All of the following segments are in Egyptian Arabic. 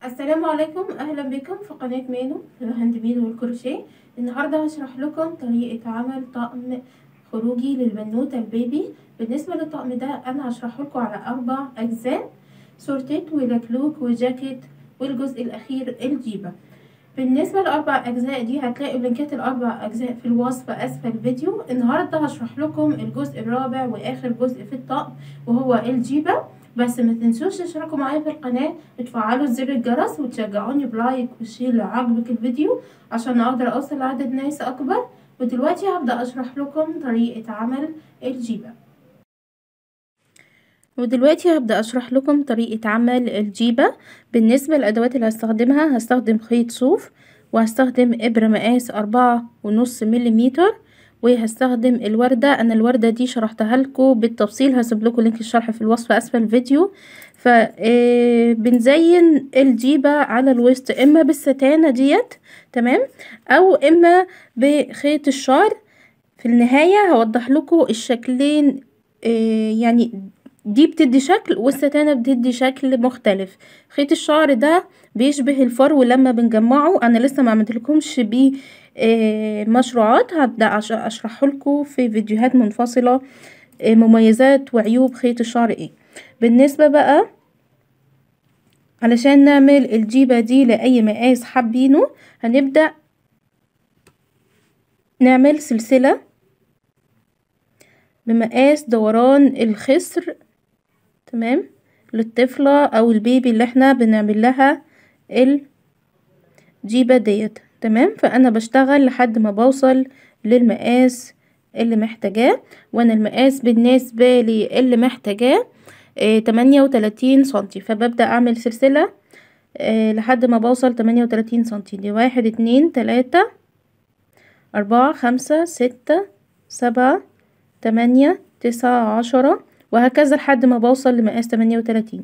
السلام عليكم اهلا بكم في قناة مانو الهاند ميد والكروشيه النهاردة هشرح لكم طريقة عمل طقم خروجي للبنوتة البيبي بالنسبة للطقم ده انا هشرحه لكم على اربع اجزاء سورتيت ولكلوك وجاكيت والجزء الاخير الجيبة بالنسبة لأربع أجزاء دي هتلاقوا لينكات الأربع أجزاء في الوصف أسفل الفيديو النهاردة هشرح لكم الجزء الرابع وآخر جزء في الطقم وهو الجيبة بس ما تنسوش تشتركوا معايا في القناة وتفعلوا زر الجرس وتشجعوني بلايك وشير لو عجبك الفيديو عشان اقدر اوصل لعدد ناس اكبر ودلوقتي هبدأ اشرح لكم طريقة عمل الجيبة ودلوقتي هبدأ اشرح لكم طريقة عمل الجيبة بالنسبة للادوات اللي هستخدمها هستخدم خيط صوف وهستخدم ابرة مقاس اربعة ونص مليمتر وهستخدم الوردة انا الوردة دي شرحتها لكم بالتفصيل هسيب لكم لينك الشرح في الوصف اسفل الفيديو فبنزين الجيبة على الوسط اما بالستانة ديت تمام او اما بخيط الشعر في النهاية هوضح لكم الشكلين يعني دي بتدي شكل والستانة بتدي شكل مختلف خيط الشعر ده بيشبه الفرو لما بنجمعه انا لسه ما عملتلكمش بيه مشروعات هبدأ اشرحه لكم في فيديوهات منفصلة مميزات وعيوب خيط الشعر ايه بالنسبة بقى علشان نعمل الجيبة دي لأي مقاس حابينه هنبدأ نعمل سلسلة بمقاس دوران الخصر تمام للطفلة او البيبي اللي احنا بنعمل لها الجيبة ديت تمام فانا بشتغل لحد ما بوصل للمقاس اللي محتاجاه وانا المقاس بالنسبة لي اللي محتاجاه تمانية وتلاتين سنتي فببدأ اعمل سلسلة اه لحد ما بوصل تمانية وتلاتين سنتي دي واحد اتنين تلاتة اربعة خمسة ستة سبعة تمانية تسعة عشرة وهكذا لحد ما بوصل لمقاس تمانية وتلاتين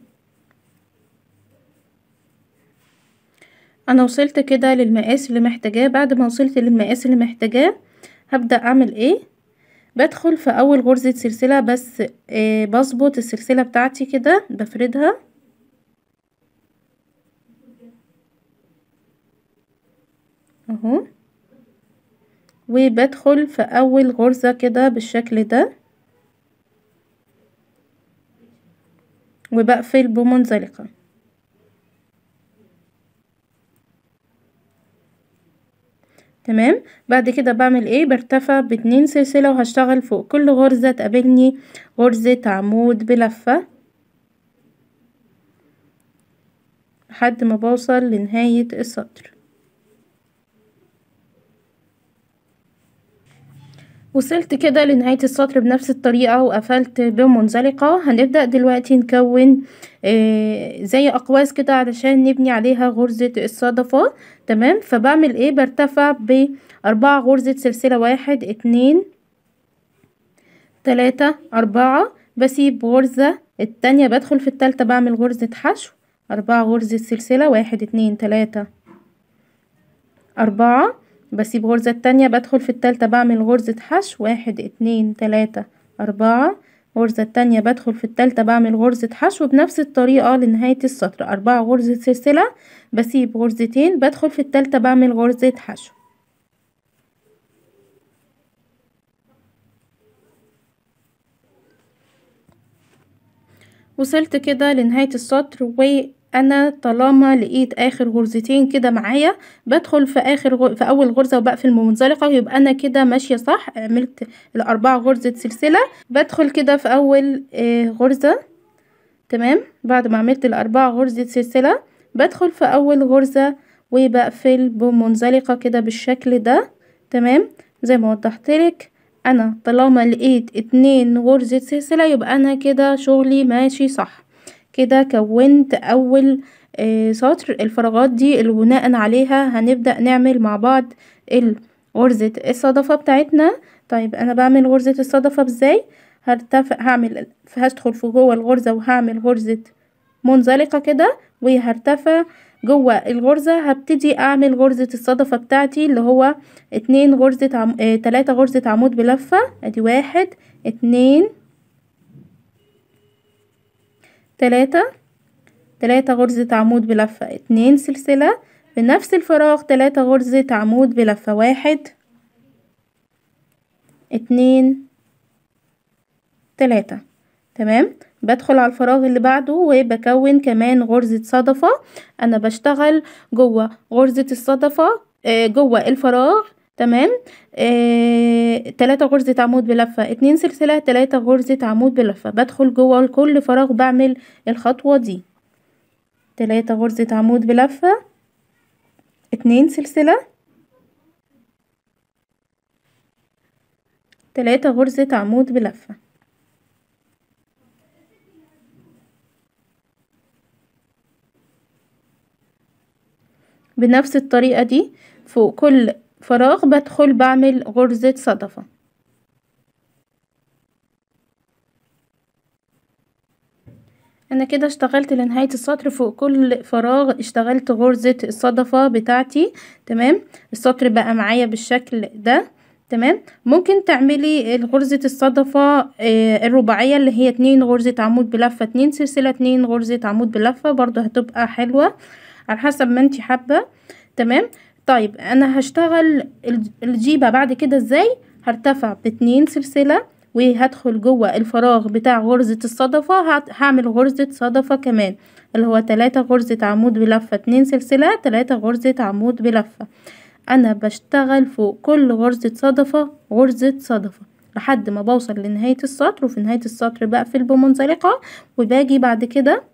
انا وصلت كده للمقاس اللي محتاجاه بعد ما وصلت للمقاس اللي محتاجاه هبدأ اعمل ايه بدخل في اول غرزة سلسلة بس آه بظبط السلسلة بتاعتي كده بفردها اهو وبدخل في اول غرزة كده بالشكل ده وبقفل بمنزلقة تمام بعد كده بعمل ايه برتفع باتنين سلسلة وهشتغل فوق كل غرزة تقابلني غرزة عمود بلفة لحد ما بوصل لنهاية السطر وصلت كده لنهاية السطر بنفس الطريقة وقفلت بمنزلقة هنبدأ دلوقتي نكون آه زي أقواس كده علشان نبني عليها غرزة الصدفة تمام فبعمل ايه برتفع بأربعة غرزة سلسلة واحد اتنين تلاتة أربعة بسيب غرزة التانية بدخل في التالتة بعمل غرزة حشو أربعة غرزة سلسلة واحد اتنين تلاتة أربعة بسيب غرزة التانية بدخل في التالتة بعمل غرزة حشو واحد اتنين تلاتة أربعة غرزة التانية بدخل في التالتة بعمل غرزة حشو بنفس الطريقة لنهاية السطر أربعة غرزة سلسلة بسيب غرزتين بدخل في التالتة بعمل غرزة حشو وصلت كده لنهاية السطر و انا طالما لقيت اخر غرزتين كده معايا بدخل في اخر غر... في اول غرزه وبقفل منزلقه يبقى انا كده ماشيه صح عملت الاربعه غرزه سلسله بدخل كده في اول آه غرزه تمام بعد ما عملت الاربعه غرزه سلسله بدخل في اول غرزه وبقفل بمنزلقه كده بالشكل ده تمام زي ما وضحتلك انا طالما لقيت اتنين غرزه سلسله يبقى انا كده شغلي ماشي صح كده كونت اول آه سطر الفراغات دي اللي بناء عليها هنبدأ نعمل مع بعض غرزة الصدفة بتاعتنا طيب انا بعمل غرزة الصدفة ازاي هرتفع هعمل هدخل في جوه الغرزة وهعمل غرزة منزلقة كده وهرتفع جوه الغرزة هبتدي اعمل غرزة الصدفة بتاعتي اللي هو اتنين غرزة عم... اه تلاتة غرزة عمود بلفة ادي واحد اتنين تلاتة تلاتة غرزة عمود بلفة اتنين سلسلة بنفس الفراغ تلاتة غرزة عمود بلفة واحد اتنين تلاتة تمام بدخل على الفراغ اللي بعده وبكون كمان غرزة صدفة انا بشتغل جوه غرزة الصدفة آه جوه الفراغ تمام آه تلاتة غرزة عمود بلفة اتنين سلسلة تلاتة غرزة عمود بلفة بدخل جوه كل فراغ بعمل الخطوة دي تلاتة غرزة عمود بلفة اتنين سلسلة تلاتة غرزة عمود بلفة بنفس الطريقة دي فوق كل فراغ بدخل بعمل غرزة صدفة انا كده اشتغلت لنهاية السطر فوق كل فراغ اشتغلت غرزة الصدفة بتاعتي تمام السطر بقى معايا بالشكل ده تمام ممكن تعملي غرزة الصدفة آه الرباعية اللي هي اتنين غرزة عمود بلفة اتنين سلسلة اتنين غرزة عمود بلفة برضو هتبقى حلوة على حسب ما انتي حابة تمام طيب انا هشتغل الجيبة بعد كده ازاي هرتفع باتنين سلسلة وهدخل جوه الفراغ بتاع غرزة الصدفة هعمل غرزة صدفة كمان اللي هو تلاتة غرزة عمود بلفة اتنين سلسلة تلاتة غرزة عمود بلفة انا بشتغل فوق كل غرزة صدفة غرزة صدفة لحد ما بوصل لنهاية السطر وفي نهاية السطر بقفل بمنزلقة وباجي بعد كده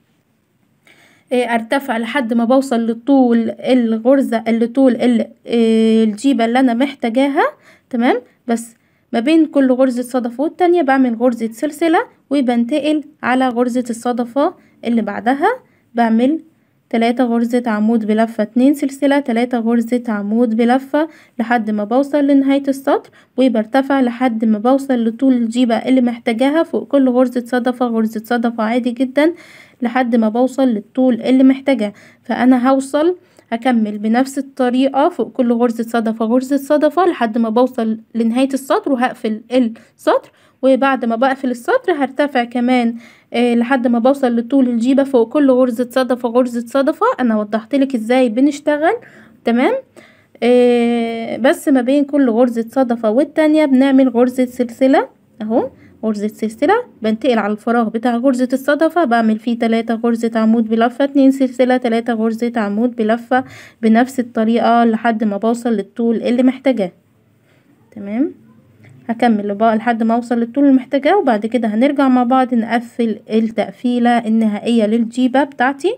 ارتفع لحد ما بوصل لطول الغرزة اللي طول الجيبة اللي انا محتاجاها تمام بس ما بين كل غرزة صدفة والتانية بعمل غرزة سلسلة وبنتقل على غرزة الصدفة اللي بعدها بعمل تلاتة غرزة عمود بلفة اتنين سلسلة تلاتة غرزة عمود بلفة لحد ما بوصل لنهاية السطر وبرتفع لحد ما بوصل لطول الجيبة اللي محتاجاها فوق كل غرزة صدفة غرزة صدفة عادي جدا لحد ما بوصل للطول اللي محتاجاه فانا هوصل هكمل بنفس الطريقة فوق كل غرزة صدفة غرزة صدفة لحد ما بوصل لنهاية السطر وهقفل السطر وبعد ما بقفل السطر هرتفع كمان آه لحد ما بوصل لطول الجيبة فوق كل غرزة صدفة غرزة صدفة انا وضحتلك ازاي بنشتغل تمام آه بس ما بين كل غرزة صدفة والتانية بنعمل غرزة سلسلة اهو غرزة سلسلة بنتقل على الفراغ بتاع غرزة الصدفة بعمل فيه تلاتة غرزة عمود بلفة اتنين سلسلة تلاتة غرزة عمود بلفة بنفس الطريقة لحد ما بوصل للطول اللي محتاجاه تمام هكمل بقى لحد ما اوصل للطول اللي محتاجاه وبعد كده هنرجع مع بعض نقفل التقفيلة النهائية للجيبة بتاعتي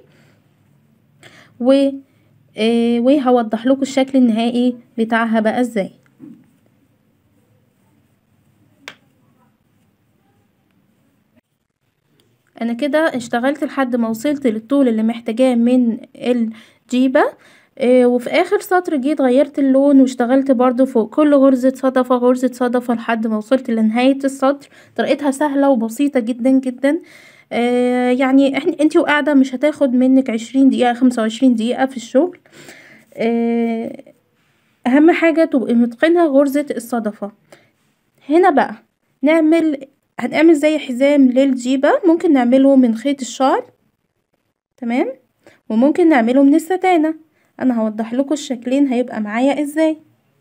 و آه وهوضح لكم الشكل النهائي بتاعها بقى ازاي انا كده اشتغلت لحد ما وصلت للطول اللي محتاجاه من الجيبة اه وفي اخر سطر جيت غيرت اللون واشتغلت برضو فوق كل غرزة صدفة غرزة صدفة لحد ما وصلت لنهاية السطر طريقتها سهلة وبسيطة جدا جدا اه يعني احنا انتي وقاعدة مش هتاخد منك عشرين دقيقة خمسة وعشرين دقيقة في الشغل اه اهم حاجة تبقي متقنة غرزة الصدفة هنا بقى نعمل هنعمل زي حزام للجيبة ممكن نعمله من خيط الشعر تمام وممكن نعمله من الستانة انا هوضح لكم الشكلين هيبقى معايا ازاي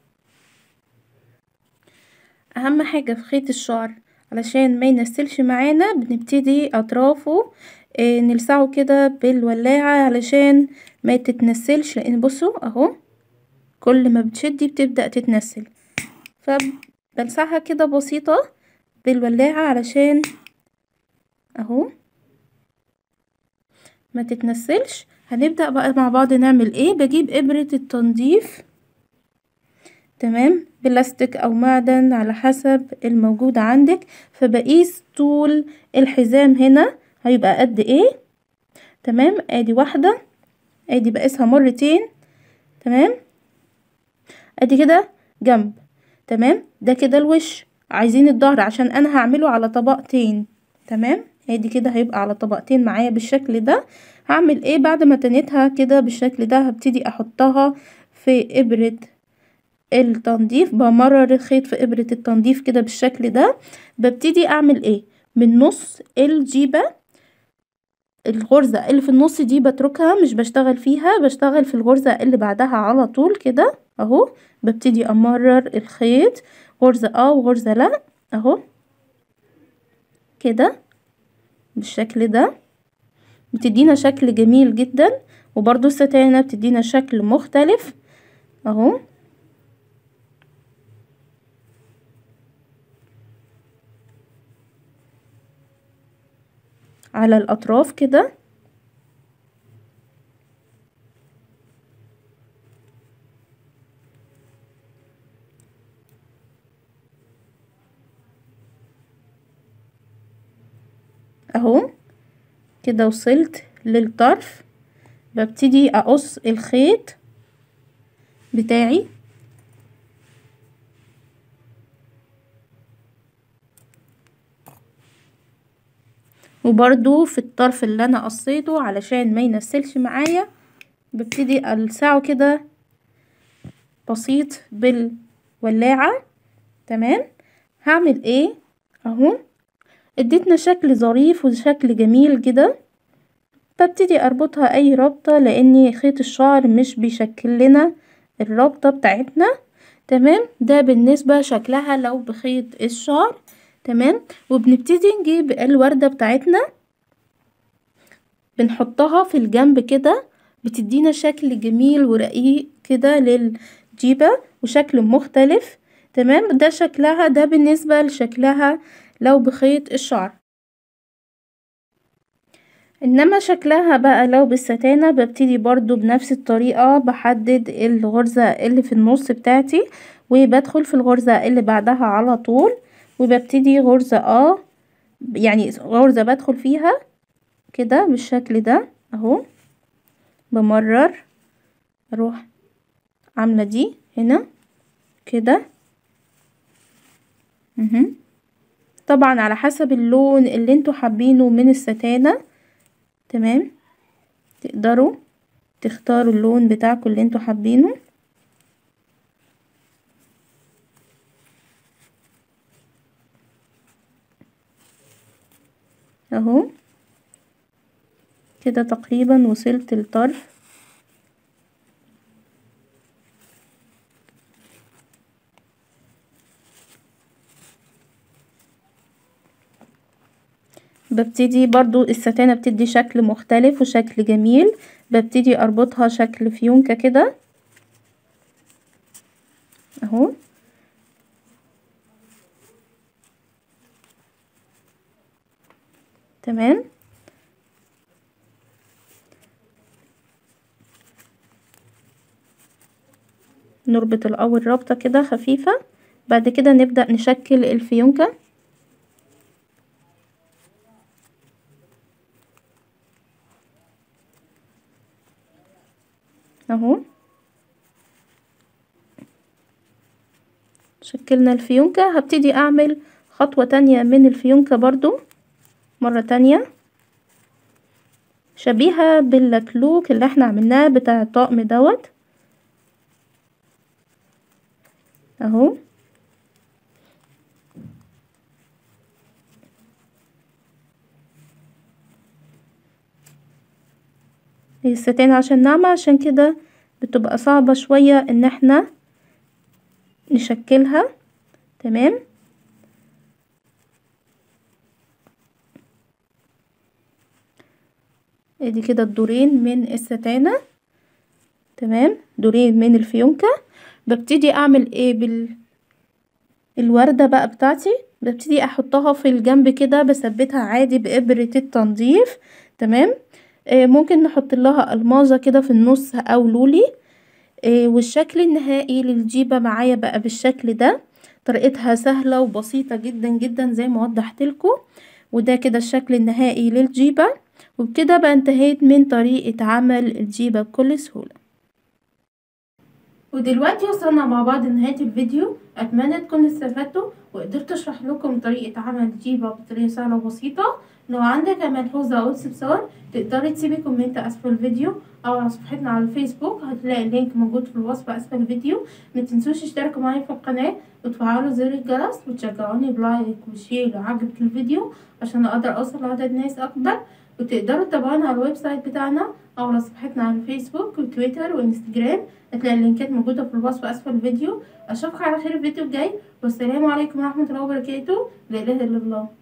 اهم حاجة في خيط الشعر علشان ما ينسلش معانا بنبتدي اطرافه اه نلسعه كده بالولاعة علشان ما تتنسلش لان بصوا اهو كل ما بتشدي بتبدأ تتنسل فبلسعها كده بسيطة بالولاعة علشان اهو ما تتنسلش هنبدأ بقى مع بعض نعمل ايه بجيب ابرة التنظيف تمام بلاستيك او معدن على حسب الموجود عندك فبقيس طول الحزام هنا هيبقى قد ايه تمام ادي واحدة ادي بقيسها مرتين تمام ادي كده جنب تمام ده كده الوش عايزين الظهر عشان انا هعمله على طبقتين تمام ادي كده هيبقى على طبقتين معايا بالشكل ده هعمل ايه بعد ما تنيتها كده بالشكل ده هبتدي احطها في ابرة التنظيف بمرر الخيط في ابرة التنظيف كده بالشكل ده ببتدي اعمل ايه من نص الجيبة الغرزة اللي في النص دي بتركها مش بشتغل فيها بشتغل في الغرزة اللي بعدها على طول كده اهو ببتدي امرر الخيط غرزة اه وغرزة لا اهو كده بالشكل ده بتدينا شكل جميل جدا وبرضو الستانة بتدينا شكل مختلف اهو على الاطراف كده اهو كده وصلت للطرف ببتدي اقص الخيط بتاعي وبرضو في الطرف اللي انا قصيته علشان ما ينسلش معايا ببتدي السعه كده بسيط بالولاعة تمام هعمل ايه اهو اديتنا شكل ظريف وشكل جميل كده ببتدي اربطها اي ربطة لان خيط الشعر مش بيشكل لنا الربطة بتاعتنا تمام ده بالنسبة شكلها لو بخيط الشعر تمام وبنبتدي نجيب الوردة بتاعتنا بنحطها في الجنب كده بتدينا شكل جميل ورقيق كده للجيبة وشكل مختلف تمام ده شكلها ده بالنسبة لشكلها لو بخيط الشعر انما شكلها بقى لو بالستانة ببتدي برضو بنفس الطريقة بحدد الغرزة اللي في النص بتاعتي وبدخل في الغرزة اللي بعدها على طول وببتدي غرزة اه يعني غرزة بدخل فيها كده بالشكل ده اهو بمرر اروح عاملة دي هنا كده مهم. طبعا على حسب اللون اللي انتوا حابينه من الستانة تمام تقدروا تختاروا اللون بتاعكم اللي انتوا حابينه اهو كده تقريبا وصلت الطرف ببتدي برضو الستانة بتدي شكل مختلف وشكل جميل ببتدي اربطها شكل فيونكة كده اهو تمام نربط الاول ربطة كده خفيفة بعد كده نبدأ نشكل الفيونكة اهو شكلنا الفيونكة هبتدي اعمل خطوة تانية من الفيونكة برضو مرة تانية شبيهة باللكلوك اللي احنا عملناه بتاع الطقم دوت اهو هي الستان عشان ناعمة عشان كده بتبقى صعبة شوية ان احنا نشكلها تمام ادي كده الدورين من الستانة تمام دورين من الفيونكة ببتدي اعمل ايه بال الوردة بقى بتاعتي ببتدي احطها في الجنب كده بثبتها عادي بإبرة التنظيف تمام آه ممكن نحط لها الماظة كده في النص او لولي آه والشكل النهائي للجيبة معايا بقى بالشكل ده طريقتها سهلة وبسيطة جدا جدا زي ما وضحت لكم وده كده الشكل النهائي للجيبة وبكده بقى انتهيت من طريقة عمل الجيبة بكل سهولة ودلوقتي وصلنا مع بعض لنهاية الفيديو أتمنى تكونوا استفدتوا وقدرت أشرح لكم طريقة عمل الجيبة بطريقة سهلة وبسيطة لو عندك ملحوظة أو استفسار تقدري تسيبي كومنت أسفل الفيديو أو على صفحتنا على الفيسبوك هتلاقي اللينك موجود في الوصف أسفل الفيديو متنسوش تشتركوا معايا في القناة وتفعلوا زر الجرس وتشجعوني بلايك وشير لو عجبك الفيديو عشان أقدر أوصل لعدد ناس أكبر وتقدروا تتابعونا على الويب سايت بتاعنا او على صفحتنا على الفيسبوك وتويتر وانستجرام هتلاقي اللينكات موجودة في الوصف اسفل الفيديو اشوفكم على خير الفيديو الجاي والسلام عليكم ورحمة الله وبركاته لا اله الا الله